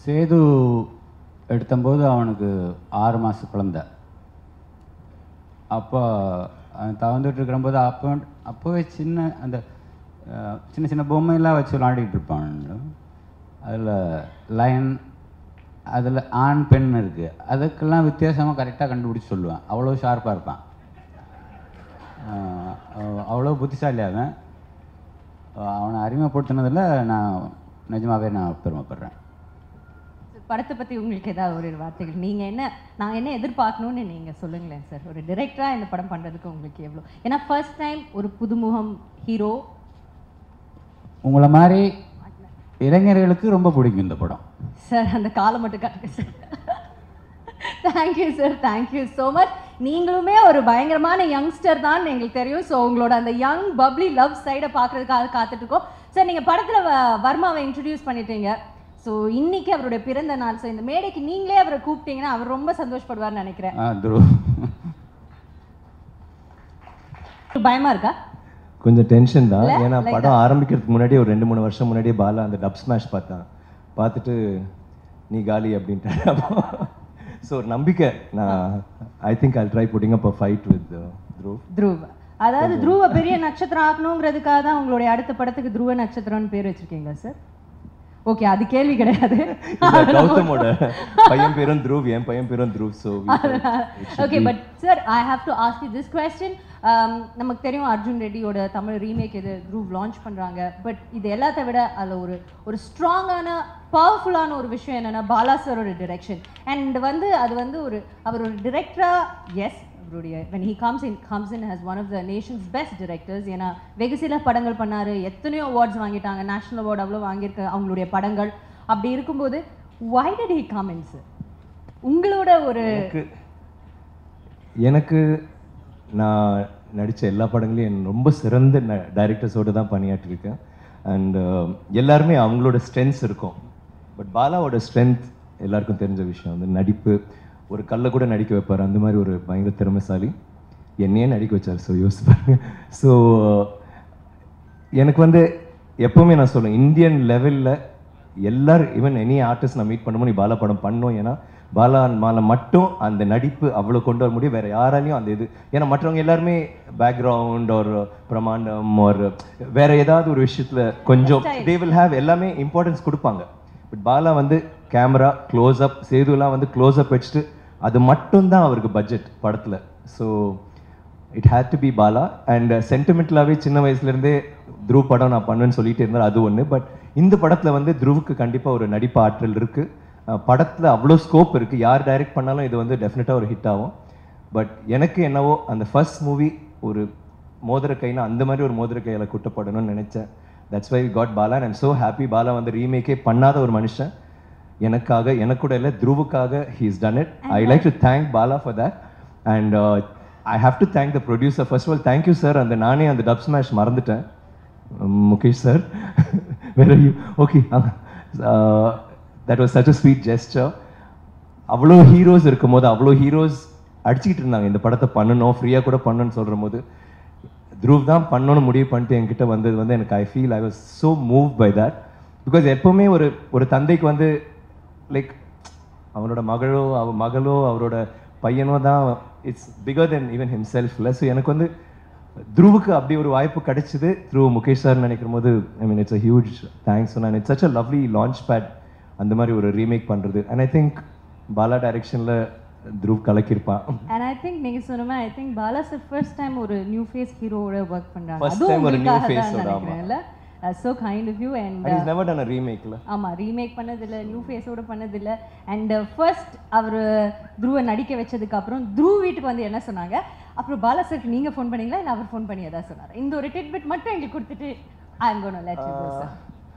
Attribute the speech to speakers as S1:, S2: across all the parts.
S1: சேது எடுத்தம்போது அவனுக்கு ஆறு மாத குழந்தை அப்போ அவன் தவந்துட்டு இருக்கிறம்போது அப்போ அப்போவே சின்ன அந்த அஹ், சின்ன சின்ன பொம்மையெல்லாம் வச்சு விளாடிட்டு இருப்பான் அதில் லைன் அதில் ஆண் பெண் இருக்குது அதுக்கெல்லாம் வித்தியாசமாக கரெக்டாக கண்டுபிடிச்சி சொல்லுவேன் அவ்வளோ ஷார்ப்பாக இருப்பான் அஹ், அவ- அவ்வளோ புத்திசாலி அவன் அஹ், அவனை அறிமுகப்படுத்தினதில் நான் நிஜமாகவே நான் பெருமைப்படுறேன்
S2: படத்தை பத்தி உங்களுக்கு ஏதாவது ஒரு வார்த்தைகள் நீங்க என்ன நான் என்ன எதிர்பார்க்கணும்னு நீங்க சொல்லுங்களேன் சார் ஒரு டிரெக்டரா இந்த படம் பண்றதுக்கு உங்களுக்கு எவ்வளோ ஏன்னா ஃபர்ஸ்ட் டைம் ஒரு புதுமுகம் ஹீரோ
S1: உங்களை மாதிரி இளைஞர்களுக்கு ரொம்ப பிடிக்கும் இந்த படம்
S2: சார் அந்த காலம் மட்டும் காட்டுங்க sir thank you sir thank you so much நீங்களுமே ஒரு பயங்கரமான யங்ஸ்டர் தான் எங்களுக்கு தெரியும் ஸோ உங்களோட அந்த யங் பப்ளி லவ் சைடை பார்க்கறதுக்காக காத்துட்டு இருக்கோம் சார் நீங்கள் படத்தில் வர்மாவை இன்ட்ரடியூஸ் பண்ணிட்டீங்க ஸோ இன்னைக்கு அவருடைய பிறந்த நாள் ஸோ இந்த மேடைக்கு நீங்களே அவரை கூப்பிட்டீங்கன்னா அவர் ரொம்ப சந்தோஷப்படுவார்னு நினைக்கிறேன்
S1: ஆ துருவ்
S3: பயமா இருக்கா
S4: கொஞ்சம் டென்ஷன் தான்
S3: இல்ல?
S4: ஏன்னா
S3: Like
S4: படம் ஆரம்பிக்கிறதுக்கு முன்னாடி ஒரு ரெண்டு மூணு வருஷம் முன்னாடியே பாலா அந்த டப் ஸ்மாஷ் பார்த்தான் பார்த்துட்டு நீ காலி அப்படின்ட்டாரு அப்போ ஸோ ஒரு நம்பிக்கை நான் I think I try putting up a fight with Dhruv
S2: Dhruv அதாவது துருவ பெரிய நட்சத்திரம் ஆக்கணுங்கிறதுக்காக தான் உங்களுடைய அடுத்த படத்துக்கு துருவ நட்சத்திரம்னு பேர் வச்சிருக்கீங்க சார் ஓகே அது கேள்வி கிடையாது
S4: கௌதமோட பையன் பேரும் த்ரூவ் என் பையன் பேரும் Dhruv so
S2: okay but sir I have to ask you this question நமக்கு தெரியும் அர்ஜுன் ரெட்டியோட தமிழ் ரீமேக் இது குரூப் லான்ச் பண்றாங்க பட் இது எல்லாத்த விட அதில் ஒரு ஒரு ஸ்ட்ராங்கான பவர்ஃபுல்லான ஒரு விஷயம் என்னன்னா பாலா சாரோட டிரெக்ஷன் அண்ட் வந்து அது வந்து ஒரு அவர் ஒரு டிரெக்டரா எஸ் அவருடைய when he comes in comes in as one of the nation's best directors ஏன்னா வெகு சில படங்கள் பண்ணாரு எத்தனையோ அவார்ட்ஸ் வாங்கிட்டாங்க நேஷனல் அவார்டு அவ்வளோ வாங்கியிருக்க அவங்களுடைய படங்கள் அப்படி இருக்கும்போது why did he come in sir உங்களோட ஒரு
S4: எனக்கு எனக்கு நான் நடித்த எல்லா படங்களையும் என் ரொம்ப சிறந்த டைரக்டர்ஸோடு தான் பணியாற்றிருக்கேன் அண்ட் எல்லாருமே அவங்களோட ஸ்ட்ரென்த்ஸ் இருக்கும் பட் பாலாவோட ஸ்ட்ரென்த் எல்லாருக்கும் தெரிஞ்ச விஷயம் வந்து நடிப்பு ஒரு கல்லை கூட நடிக்க வைப்பார் அந்த மாதிரி ஒரு பயங்கர திறமைசாலி என்னையே நடிக்க வச்சார் ஸோ யோசிச்சு பாருங்க ஸோ எனக்கு வந்து எப்பவுமே நான் சொல்லுவேன் இந்தியன் லெவலில் எல்லாரும் ஈவன் எனி ஆர்டிஸ்ட் நான் மீட் பண்ணும்போது நீ பாலா படம் பண்ணோம் ஏன்னா பாலா மால மட்டும் அந்த நடிப்பு அவ்வளோ கொண்டு வர முடியும் வேற யாராலையும் அந்த இது ஏன்னா மற்றவங்க எல்லாருமே பேக்ரவுண்ட் ஒரு பிரமாண்டம் ஒரு வேற ஏதாவது ஒரு விஷயத்துல கொஞ்சம் தே வில் ஹேவ் எல்லாமே இம்பார்ட்டன்ஸ் கொடுப்பாங்க பட் பாலா வந்து கேமரா க்ளோஸ் அப் சேதுலாம் வந்து க்ளோஸ் அப் வச்சுட்டு அது மட்டும்தான் அவருக்கு பட்ஜெட் படத்துல so it had to be Bala and சென்டிமெண்டலாகவே சின்ன வயசுலேருந்தே த்ருவ் படம் நான் பண்ணுவேன்னு சொல்லிட்டு இருந்தார் அது ஒன்று பட் இந்த படத்தில் வந்து த்ருவுக்கு கண்டிப்பாக ஒரு நடிப்பு ஆற்றல் இருக்குது படத்தில் அவ்வளோ ஸ்கோப் இருக்குது யார் டைரக்ட் பண்ணாலும் இது வந்து டெஃபினட்டாக ஒரு ஹிட் ஆகும் பட் எனக்கு என்னவோ அந்த ஃபர்ஸ்ட் மூவி ஒரு மோதிர கைனா அந்த மாதிரி ஒரு மோதிர கையில் குட்டப்படணும்னு நினச்சேன் that's why God Bala and so happy Bala வந்து ரீமேக்கே பண்ணாத ஒரு மனுஷன் எனக்காக எனக்கு கூட இல்லை த்ருவுக்காக he is done it I like to thank Bala for that and I have to thank the producer first of all thank you sir அந்த நானே அந்த டப் ஸ்மாஷ் மறந்துட்டேன் உம், முகேஷ் சார் வேற you okay that was such a sweet gesture அவ்வளோ heroes இருக்கும்போது அவ்வளோ heroes அடிச்சுக்கிட்டு இருந்தாங்க இந்த படத்தை பண்ணணும் ஃப்ரீயாக கூட பண்ணணும்னு சொல்கிற போது த்ரூவ் தான் பண்ணணும்னு முடிவு பண்ணிட்டு என்கிட்ட வந்தது வந்து எனக்கு I feel I was so move by that because எப்போவுமே ஒரு ஒரு தந்தைக்கு வந்து லைக் அவனோட மகளோ அவ மகளோ அவரோட பையனோ தான் இட்ஸ் பிகர் தென் ஈவன் ஹிம்செல்ஃப்ல ஸோ எனக்கு வந்து த்ருவுக்கு அப்படி ஒரு வாய்ப்பு கிடைச்சது த்ரூ முகேஷ் சார் நினைக்கும் போது I mean it's a huge thanks நான் it's such a lovely launch pad அந்த மாதிரி ஒரு ரீமேக் பண்ணுறது அண்ட் ஐ திங்க் பாலா டைரக்ஷனில் த்ருவ் கலக்கியிருப்பான்
S2: அண்ட் ஐ திங்க் நீங்க சொன்ன மாதிரி I think Bala sir first time ஒரு நியூ ஃபேஸ் ஹீரோவோட ஒர்க் பண்றாங்க
S4: First
S2: அதுவும்
S4: time ஒரு new
S2: உங்களுக்காக
S4: face
S2: தான்
S4: ஓட, ஆமா.
S2: நினைக்கிறேன்ல so kind of you and
S4: and is never done a ரீமேக்கில்
S2: ஆமா ரீமேக் பண்ணதில்ல நியூ ஃபேஸோட பண்ணதில்ல அண்ட் ஃபர்ஸ்ட் அவர் த்ருவ நடிக்க வச்சதுக்கு அப்புறம் த்ருவ வீட்டுக்கு வந்து என்ன சொன்னாங்க அப்புறம் பாலா சாருக்கு நீங்க ஃபோன் பண்ணீங்களா இல்ல அவர் ஃபோன் பண்ணி ஏதாவது சொன்னார் இந்த ஒரு டிட்பிட் மட்டும் எங்களுக்கு கொடுத்துட்டு I am gonna let you go sir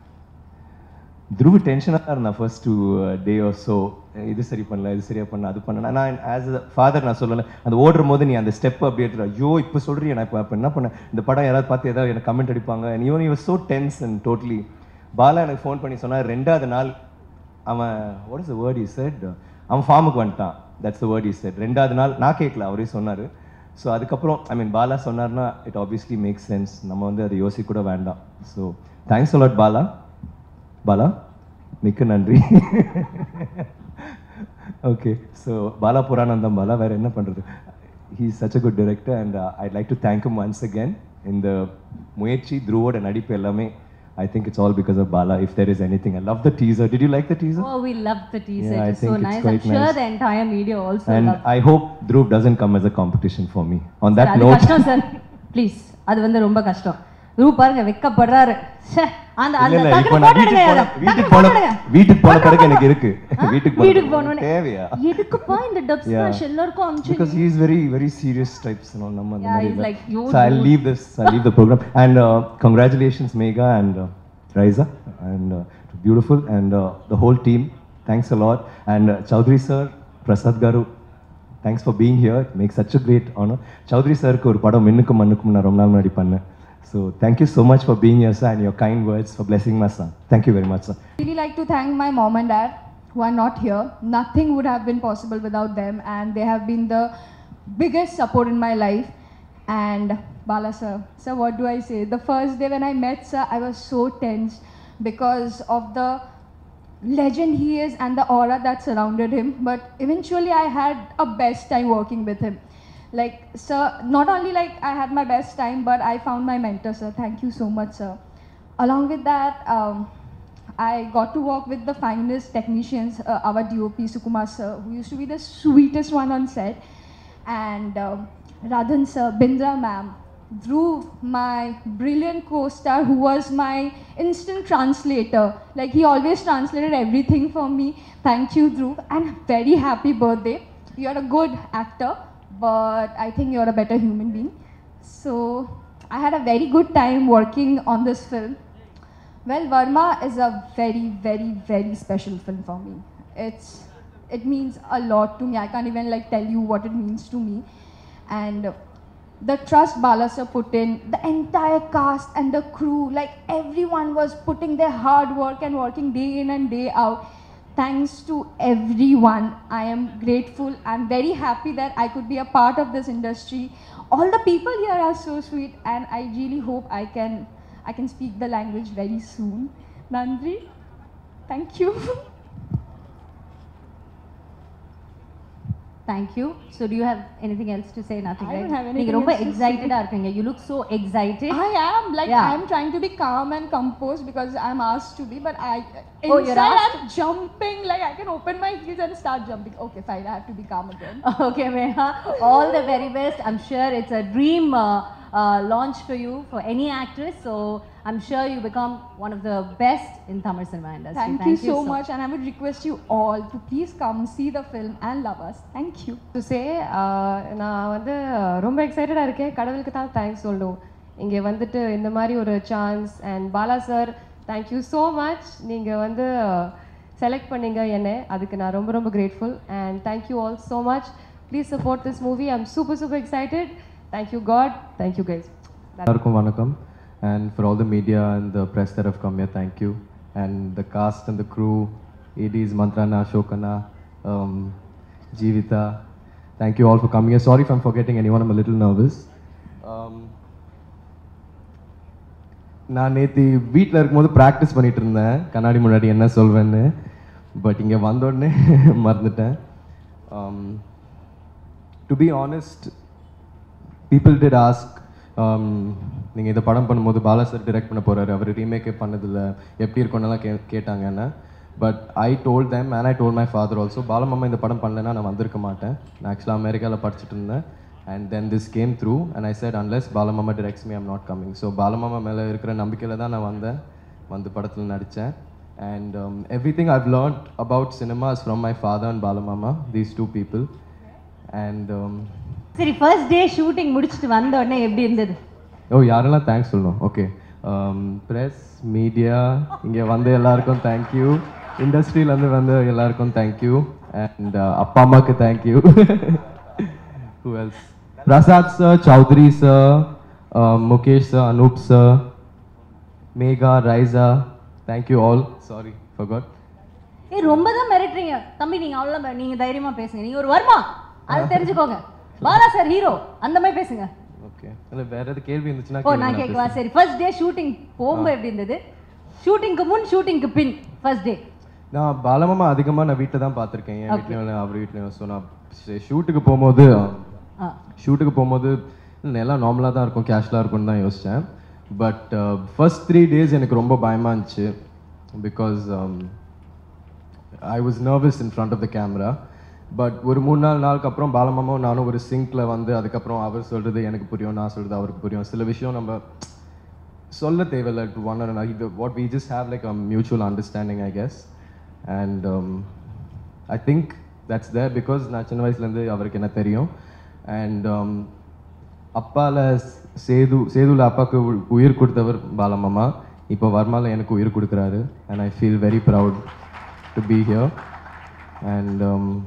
S4: Dhruv டென்ஷனாக தான் இருந்தான் first two day or so இது சரி பண்ணல இது சரியா பண்ணல அது பண்ணல நான் ஆஸ் அ ஃபாதர் நான் சொல்லலை அந்த ஓடுற போது நீ அந்த ஸ்டெப் அப்படி எடுத்துற ஐயோ இப்போ சொல்றியா நான் இப்போ அப்போ என்ன பண்ணேன் இந்த படம் யாராவது பார்த்து ஏதாவது எனக்கு கமெண்ட் அடிப்பாங்க and even he was so tense and totally Bala எனக்கு ஃபோன் பண்ணி சொன்னா ரெண்டாவது நாள் அவன் what is the word is set அவன் ஃபார்முக்கு வந்துட்டான் that's the word is set ரெண்டாவது நாள் நான் கேட்கல அவரே சொன்னார் ஸோ அதுக்கப்புறம் ஐ மீன் பாலா சொன்னார்னா இட் ஆப்வியஸ்லி மேக் சென்ஸ் நம்ம வந்து அதை யோசிக்க கூட வேண்டாம் so thanks a lot Bala Bala மிக்க நன்றி ஓகே ஸோ பாலா புராணந்தம் பாலா வேறு என்ன பண்ணுறது he is such a good director and I like to thank him once again இந்த முயற்சி துருவோட நடிப்பு எல்லாமே I think it's all because of Bala if there is any thing I love the teaser did you like the teaser
S2: Oh, we love the teaser.
S4: Yeah, I
S2: it's so
S4: think it's
S2: nice. I'm
S4: quite
S2: sure
S4: nice.
S2: the entire media also
S4: And
S2: loved
S4: I hope Dhruv doesn't come as a competition for me. On that
S2: அது
S4: note,
S2: கஷ்டம் sir please அது வந்து ரொம்ப கஷ்டம் ரூ பாருங்க வெக்கப்படுறாரு ச்சே, அந்த
S4: இல்ல,
S2: அந்த
S4: இல்ல,
S2: டக்குனு
S4: இப்போ நான்
S2: photo எடுங்க
S4: வீட்டுக்கு
S2: அதை.
S4: போன- வீட்டுக்கு
S2: டக்குனு
S4: போன
S2: photo எடுங்க.
S4: வீட்டுக்கு போன பிறகு எனக்கு இருக்கு
S2: ஆ?
S4: வீட்டுக்கு போன
S2: வீட்டுக்கு
S4: பிறகு
S2: போனோடனே
S4: தேவையா
S2: எதுக்குப்பா இந்த டப்
S4: Yeah.
S2: ஸ்மாஷ் எல்லாருக்கும் அனுப்பிச்சு
S4: because he is very very serious types you know நம்ம அந்த
S2: Yeah,
S4: மாதிரி
S2: he's
S4: இல்ல.
S2: like, you
S4: so i'll
S2: dude.
S4: leave this i'll leave the program and uh, congratulations mega and uh, Raisa and uh, beautiful and uh, the whole team thanks a lot and uh, Chaudhary sir Prasad garu thanks for being here it makes such a great honor Chaudhary sir க்கு ஒரு படம் மின்னுக்கும் மண்ணுக்கும் நான் ரொம்ப நாள் முன்னாடி பண்ணேன் so thank you so much for being here sir and your kind words for blessing my son thank you very much sir
S5: really like to thank my mom and dad who are not here. Nothing would have been possible without them, and they have been the biggest support in my life. And Bala sir, sir, what do I say? The first day when I met sir, I was so tense because of the legend he is and the aura that surrounded him. But eventually, I had a best time working with him. Like, sir, not only like I had my best time, but I found my mentor, sir. Thank you so much, sir. Along with that, um, I got to work with the finest technicians, uh, our DOP Sukumar sir, who used to be the sweetest one on set, and um, Radhan sir, Bindra ma'am, Dhruv, my brilliant co-star, who was my instant translator. Like he always translated everything for me. Thank you, Dhruv, and very happy birthday. You're a good actor, but I think you're a better human being. So I had a very good time working on this film. Well, Varma is a very, very, very special film for me. It's it means a lot to me. I can't even like tell you what it means to me. And the trust Balasa put in, the entire cast and the crew, like everyone was putting their hard work and working day in and day out. Thanks to everyone. I am grateful. I'm very happy that I could be a part of this industry. All the people here are so sweet, and I really hope I can I can speak the language very soon. Nandri, thank you.
S2: Thank you. So do you have anything else to say? Nothing,
S5: I
S2: right?
S5: don't have
S2: நீங்க
S5: anything
S2: ரொம்ப
S5: else to say.
S2: எக்ஸைட்டடா இருக்கீங்க. You look so excited.
S5: I am like
S2: Yeah.
S5: I'm trying to be calm and composed because I'm asked to be, but I
S2: Oh, you're
S5: inside
S2: asked
S5: I'm jumping like I can open my heels and start jumping. Okay, fine. I have to be calm again.
S2: Okay, Meha. All the very best. I'm sure it's a dream uh, uh, launch for you for any actress. So I'm sure you become one of the best in Tamil cinema industry.
S5: Thank, you so much, and I would request you all to please come see the film and love us. Thank you.
S3: To say நான் வந்து uh, ரொம்ப எக்ஸைட்டடாக இருக்கேன் கடவுளுக்கு தான் thanks சொல்லணும் இங்கே வந்துட்டு இந்த மாதிரி ஒரு chance and Bala sir thank you so much நீங்கள் வந்து செலக்ட் பண்ணீங்க என்னை அதுக்கு நான் ரொம்ப ரொம்ப grateful and thank you all so much please support this movie I am super super excited thank you God thank you guys
S6: எல்லாருக்கும் வணக்கம் and for all the media and the press that have come here thank you and the cast and the crew ADs Mantrana Shokana um, Jeevita thank you all for coming here sorry if I'm forgetting anyone I'm a little nervous um, நான் நேற்று வீட்டில் இருக்கும்போது practice பண்ணிட்டு இருந்தேன் கண்ணாடி முன்னாடி என்ன சொல்வேன்னு but இங்கே வந்த உடனே மறந்துட்டேன் to be honest people did ask நீங்கள் இந்த படம் பண்ணும்போது பாலா சார் டிரெக்ட் பண்ண போகிறாரு அவர் ரீமேக்கே பண்ணதில்ல எப்படி இருக்கும்னுலாம் கே கேட்டாங்க என்ன but I told them and I told my father also பாலமாமா இந்த படம் பண்ணலைன்னா நான் வந்திருக்க மாட்டேன் நான் ஆக்சுவலாக அமெரிக்காவில் படிச்சுட்டு இருந்தேன் and then this came through and I said unless பாலமாமா directs me I'm not coming so பாலமாமா மேலே இருக்கிற நம்பிக்கையில் தான் நான் வந்தேன் வந்து படத்தில் நடித்தேன் and everything I've learned about cinema is from my father and பாலமாமா these two people and um,
S2: சரி ஃபர்ஸ்ட் டே ஷூட்டிங் முடிச்சிட்டு வந்த உடனே எப்படி இருந்தது
S6: ஓ யாரெல்லாம் தேங்க்ஸ் சொல்லணும் ஓகே ப்ரெஸ் மீடியா இங்கே வந்து எல்லாருக்கும் தேங்க்யூ இண்டஸ்ட்ரியிலேருந்து வந்து எல்லாருக்கும் தேங்க்யூ அண்ட் அப்பா அம்மாவுக்கு thank you who else Prasad sir Chowdary sir Mukesh sir Anoop sir Megha Raiza thank you all sorry forgot
S2: ஏய் ரொம்ப தான் மிரட்டுறீங்க தம்பி நீங்க அவ்வளோ நீங்க தைரியமா பேசுங்க நீங்க ஒரு வர்மா அது தெரிஞ்சுக்கோங்க பாலா சார் ஹீரோ அந்த மாதிரி பேசுங்க
S6: ஓகே இல்லை வேற எது கேள்வி இருந்துச்சுன்னா
S2: ஓ
S6: கேளுங்க,
S2: நான்
S6: நான்
S2: கேட்கவா சரி ஃபர்ஸ்ட் டே ஷூட்டிங் போகும்போது எப்படி இருந்தது ஷூட்டிங்க்கு முன் ஷூட்டிங்க்கு பின் ஃபர்ஸ்ட் டே
S6: நான் பாலமாமா அதிகமாக நான் வீட்டில் தான் பார்த்துருக்கேன் என் வீட்லையும் அவர் வீட்லையும் ஸோ நான் ஷூட்டுக்கு போகும்போது
S2: ஆ
S6: ஷூட்டுக்கு போகும்போது "இல்ல, எல்லாம் நார்மலாக தான் இருக்கும் கேஷ்லாக இருக்கும்னு தான் யோசித்தேன் பட் ஃபர்ஸ்ட் த்ரீ டேஸ் எனக்கு ரொம்ப பயமாக இருந்துச்சு because I was nervous in front of the camera but ஒரு மூணு நாலு நாளுக்கு அப்புறம் பாலமாமாவும் நானும் ஒரு சிங்கில் வந்து அதுக்கப்புறம் அவர் சொல்கிறது எனக்கு புரியும் நான் சொல்கிறது அவருக்கு புரியும் சில விஷயம் நம்ம சொல்ல தேவையில்ல டு ஒன் அண்ட் இது what we just have like a mutual understanding I guess and I think that's there because நான் சின்ன வயசுலேருந்து அவருக்கு என்ன தெரியும் அண்ட் அப்பால சேது சேதுல அப்பாவுக்கு உ- உயிர் கொடுத்தவர் பாலமாமா இப்போ வர்மால எனக்கு உயிர் கொடுக்குறாரு and I feel very proud to be here and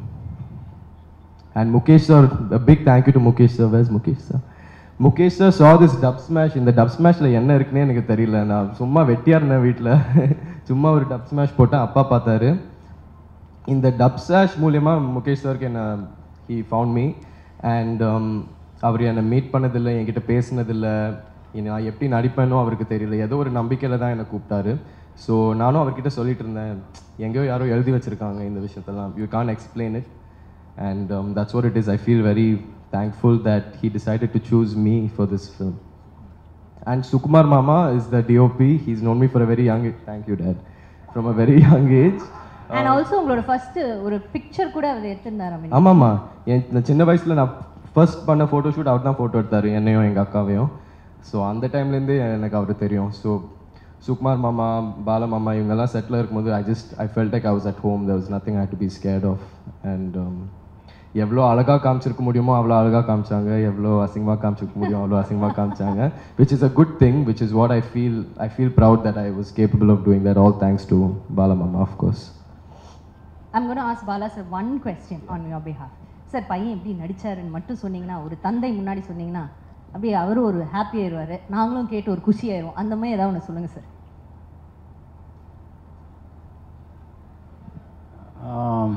S6: And Mukesh sir, a big thank you to Mukesh sir. Where's Mukesh sir? Mukesh sir saw this dub smash. இந்த dub smashல என்ன இருக்குன்னே எனக்கு தெரியல நான் சும்மா வெட்டியா இருந்தேன் வீட்டில் சும்மா ஒரு dub smash போட்டேன் அப்பா பார்த்தாரு இந்த டப் ஸ்மாஷ் மூலியமா முகேஷ் சாருக்கு என்ன ஹி ஃபவுண்ட் மீ அண்ட் அவர் என்னை மீட் பண்ணதில்லை என்கிட்ட பேசினதில்லை நான் எப்படி நடிப்பேனோ அவருக்கு தெரியல ஏதோ ஒரு நம்பிக்கையில் தான் என்னை கூப்பிட்டாரு ஸோ நானும் அவர்கிட்ட சொல்லிட்டு இருந்தேன் எங்கேயோ யாரோ எழுதி வச்சிருக்காங்க இந்த விஷயத்தெல்லாம் you can explain it and that's what it is I feel very thankful that he decided to choose me for this film And Sukumar Mama is the DOP. He's known me for a very young age. Thank you, Dad. From a very young age.
S2: And also உங்களோட first ஒரு picture கூட அவர் எடுத்திருந்தாரு I mean.
S6: ஆமாம்மா என் இந்த சின்ன வயசில் நான் first பண்ண ஃபோட்டோ ஷூட் அவர் தான் ஃபோட்டோ எடுத்தார் என்னையும் எங்கள் அக்காவையும் ஸோ அந்த டைம்லேருந்தே எனக்கு அவர் தெரியும் ஸோ சுகுமார் மாமா பால மாமா இவங்கெல்லாம் செட்டில் இருக்கும்போது I just I felt like I was at home there was nothing I had to be scared of and எவ்வளோ அழகாக காமிச்சிருக்க முடியுமோ அவ்வளோ அழகாக காமிச்சாங்க எவ்வளோ அசிங்கமாக காமிச்சிருக்க முடியும் அவ்வளோ அசிங்கமாக காமிச்சாங்க which is a good thing which is what I feel I feel proud that I was capable of doing that all thanks to Bala மாமா of course
S2: I'm going to ask Bala sir one question on your behalf. Sir பையன் எப்படி நடிச்சாருன்னு மட்டும் சொன்னீங்கன்னா ஒரு தந்தை முன்னாடி சொன்னீங்கன்னா அப்படியே அவரும் ஒரு ஹாப்பி ஆயிடுவாரு நாங்களும் கேட்டு ஒரு குஷி ஆயிடுவோம் அந்த மாதிரி ஏதாவது ஒன்று சொல்லுங்க சார்
S1: ஆம்.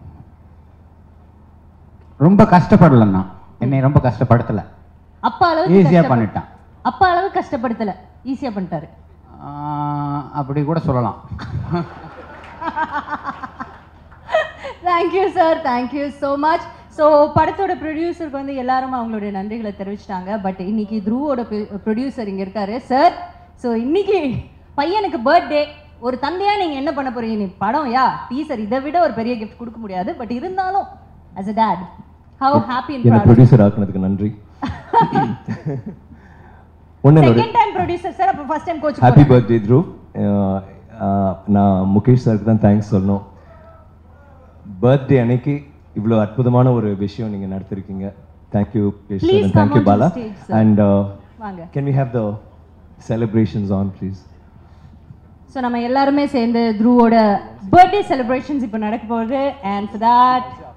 S1: ரொம்ப கஷ்டப்படலண்ணா என்னை ரொம்ப கஷ்டப்படுத்தலை
S2: அப்பா அளவுக்கு
S1: ஈஸியாக
S2: கஷ்டப்ப-
S1: பண்ணிட்டான்
S2: அப்பா அளவு கஷ்டப்படுத்தல ஈஸியா பண்ணிட்டாரு
S1: ஆ, அப்படி கூட சொல்லலாம்
S2: thank you sir thank you so much so படத்தோட ப்ரொடியூசருக்கு வந்து எல்லாரும் அவங்களுடைய நன்றிகளை தெரிவிச்சிட்டாங்க பட் இன்னைக்கு த்ரூவோட ப்ரொடியூசர் இங்கே இருக்காரு சார் ஸோ இன்னைக்கு பையனுக்கு பர்த்டே ஒரு தந்தையா நீங்க என்ன பண்ண போறீங்க நீ படம் யா டீசர் இதை விட ஒரு பெரிய கிஃப்ட் கொடுக்க முடியாது பட் இருந்தாலும் as a dad how happy and
S4: என்னை
S2: proud
S4: ப்ரொடியூசர் ஆக்குனதுக்கு நன்றி ஒன்று
S2: செகண்ட் டைம் ப்ரொடியூசர் சார் அப்போ first time coach
S4: happy birthday through நான் முகேஷ் சாருக்கு தான் தேங்க்ஸ் சொல்லணும் பர்த்டே அன்னைக்கு இவ்வளோ அற்புதமான ஒரு விஷயம் நீங்கள் நடத்திருக்கீங்க thank you Mukesh
S2: Please
S4: sir
S2: come
S4: thank you
S2: on to
S4: Bala
S2: the stage, sir.
S4: And
S2: வாங்க
S4: can we have the celebrations on please
S2: so நம்ம எல்லாருமே சேர்ந்து த்ரூவோட பர்த்டே செலிப்ரேஷன்ஸ் இப்போ நடக்க போகுது அண்ட் for that